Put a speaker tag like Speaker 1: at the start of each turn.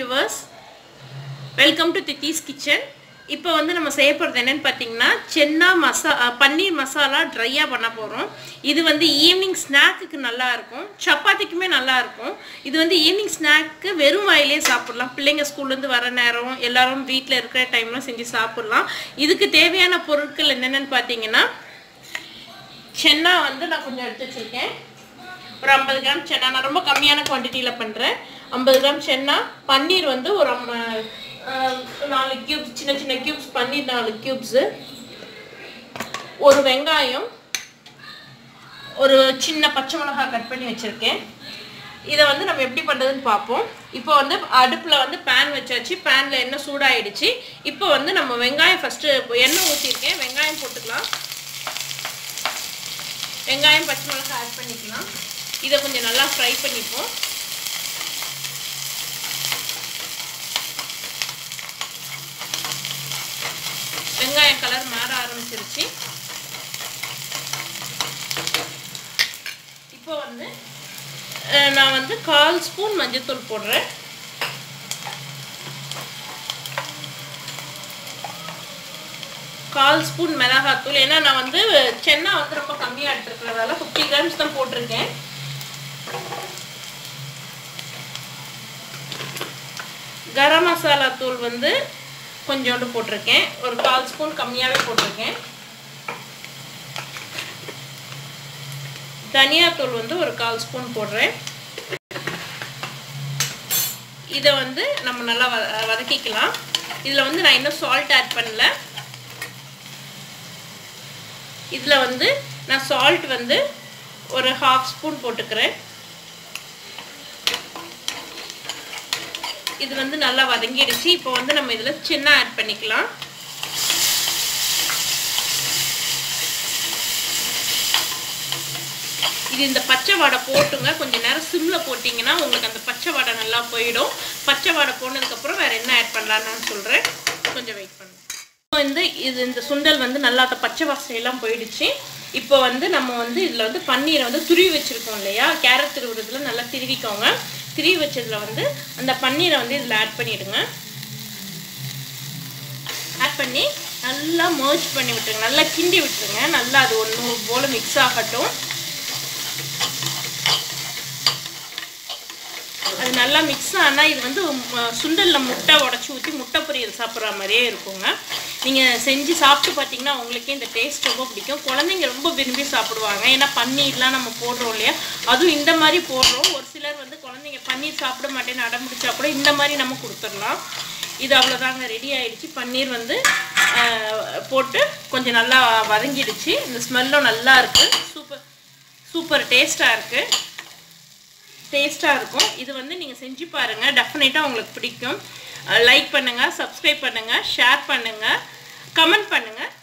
Speaker 1: viewers welcome to தித்திஸ் kitchen இப்போ வந்து நம்ம செய்ய போகிறது என்னன்னு பார்த்தீங்கன்னா சென்னா மசா அஹ், பன்னீர் மசாலா ட்ரையாக பண்ண போகிறோம் இது வந்து ஈவினிங் ஸ்நாக்குக்கு நல்லா இருக்கும் சப்பாத்திக்குமே நல்லா இருக்கும் இது வந்து ஈவினிங் ஸ்நாக்கு வெறும் வாயிலே சாப்பிடலாம் பிள்ளைங்க ஸ்கூல்லேருந்து வர நேரம் எல்லாரும் வீட்டில் இருக்கிற டைம்லாம் செஞ்சு சாப்பிடலாம் இதுக்கு தேவையான பொருட்கள் என்னென்னு பார்த்தீங்கன்னா சென்னா வந்து நான் கொஞ்சம் எடுத்து வச்சுருக்கேன் ஒரு ஐம்பது கிராம் சென்னா நான் ரொம்ப கம்மியான குவான்டிட்டியில் பண்ணுறேன் ஐம்பது கிராம் சென்னா பன்னீர் வந்து ஒரு அம்ம- ஆஹ் நாலு க்யூப்ஸ் சின்ன சின்ன க்யூப்ஸ் பன்னீர் நாலு க்யூப்ஸு ஒரு வெங்காயம் ஒரு சின்ன பச்சை மிளகாய் கட் பண்ணி வச்சுருக்கேன் இதை வந்து நம்ம எப்படி பண்ணுறதுன்னு பார்ப்போம் இப்போ வந்து அடுப்பில் வந்து பேன் வச்சாச்சு பேனில் எண்ணெய் சூடாயிடுச்சு இப்போ வந்து நம்ம வெங்காயம் ஃபஸ்ட்டு எண்ணெய் ஊற்றிருக்கேன் வெங்காயம் போட்டுக்கலாம் வெங்காயம் பச்சை மிளகாய் ஆட் பண்ணிக்கலாம் இதை கொஞ்சம் நல்லா ஃப்ரை பண்ணிப்போம் வெங்காயம் கலர் மாற ஆரம்பிச்சிருச்சு இப்போ வந்து அஹ், நான் வந்து கால் ஸ்பூன் மஞ்சள்தூள் போடுறேன் கால் ஸ்பூன் மிளகாத்தூள் ஏன்னா நான் வந்து சென்னா வந்து ரொம்ப கம்மியாக எடுத்துருக்கிறதால ஃபிஃப்டி கிராம்ஸ் தான் போட்டிருக்கேன் கரம் மசாலா தூள் வந்து கொஞ்சோண்டு போட்டிருக்கேன் ஒரு கால் ஸ்பூன் கம்மியாகவே போட்டிருக்கேன் தனியாத்தூள் வந்து ஒரு கால் ஸ்பூன் போடுறேன் இதை வந்து நம்ம நல்லா வ வதக்கிக்கலாம் இதில் வந்து நான் இன்னும் சால்ட் ஆட் பண்ணல இதில் வந்து நான் சால்ட் வந்து ஒரு ஹாஃப் ஸ்பூன் போட்டுக்கிறேன் இது வந்து நல்லா வதங்கிடுச்சு இப்போ வந்து நம்ம இதில் சின்ன ஆட் பண்ணிக்கலாம் இது இந்த பச்சை வாடை போட்டுங்க கொஞ்சம் நேரம் சிம்மில் போட்டிங்கன்னா உங்களுக்கு அந்த பச்சை வாடை நல்லா போயிடும் பச்சை வாடை போனதுக்கப்புறம் வேறு என்ன ஆட் பண்ணலான்னு நான் சொல்கிறேன் கொஞ்சம் வெயிட் பண்ணுங்க இப்போ வந்து இது இந்த சுண்டல் வந்து நல்லா அந்த பச்சை வாசனையெல்லாம் போயிடுச்சு இப்போ வந்து நம்ம வந்து இதில் வந்து பன்னீரை வந்து துருவி வச்சுருக்கோம் இல்லையா கேரட் துருவுறதுல நல்லா திருவிக்கோங்க திருவி வச்சதில் வந்து அந்த பன்னீரை வந்து இதில் ஆட் பண்ணிவிடுங்க ஆட் பண்ணி நல்லா மர்ஜ் பண்ணி விட்டுருங்க நல்லா கிண்டி விட்டுருங்க நல்லா அது ஒன்று போல் மிக்ஸ் ஆகட்டும் அது நல்லா மிக்ஸ் ஆனால் இது வந்து ம- சுண்டல்ல முட்டை உடச்சி ஊற்றி முட்டை பொரியல் சாப்பிட்ற மாதிரியே இருக்குங்க நீங்கள் செஞ்சு சாப்பிட்டு பார்த்தீங்கன்னா உங்களுக்கே இந்த டேஸ்ட் ரொம்ப பிடிக்கும் குழந்தைங்க ரொம்ப விரும்பி சாப்பிடுவாங்க ஏன்னா பன்னீர்லாம் நம்ம போடுறோம் இல்லையா அதுவும் இந்த மாதிரி போடுறோம் ஒரு சிலர் வந்து குழந்தைங்க பன்னீர் சாப்பிட மாட்டேன்னு அடம் பிடிச்சா கூட இந்த மாதிரி நம்ம கொடுத்துடலாம் இது அவ்வளோதாங்க ரெடி ஆயிடுச்சு பன்னீர் வந்து ஆஹ், போட்டு கொஞ்சம் நல்லா வதங்கிடுச்சு இந்த ஸ்மெல்லும் நல்லா இருக்குது சூப்பர் சூப்பர் டேஸ்ட்டாக இருக்குது டேஸ்ட்டாக இருக்கும் இது வந்து நீங்கள் செஞ்சு பாருங்கள் டெஃபினட்டாக உங்களுக்கு பிடிக்கும் லைக் பண்ணுங்கள் சப்ஸ்கிரைப் பண்ணுங்கள் ஷேர் பண்ணுங்கள் கமெண்ட் பண்ணுங்கள்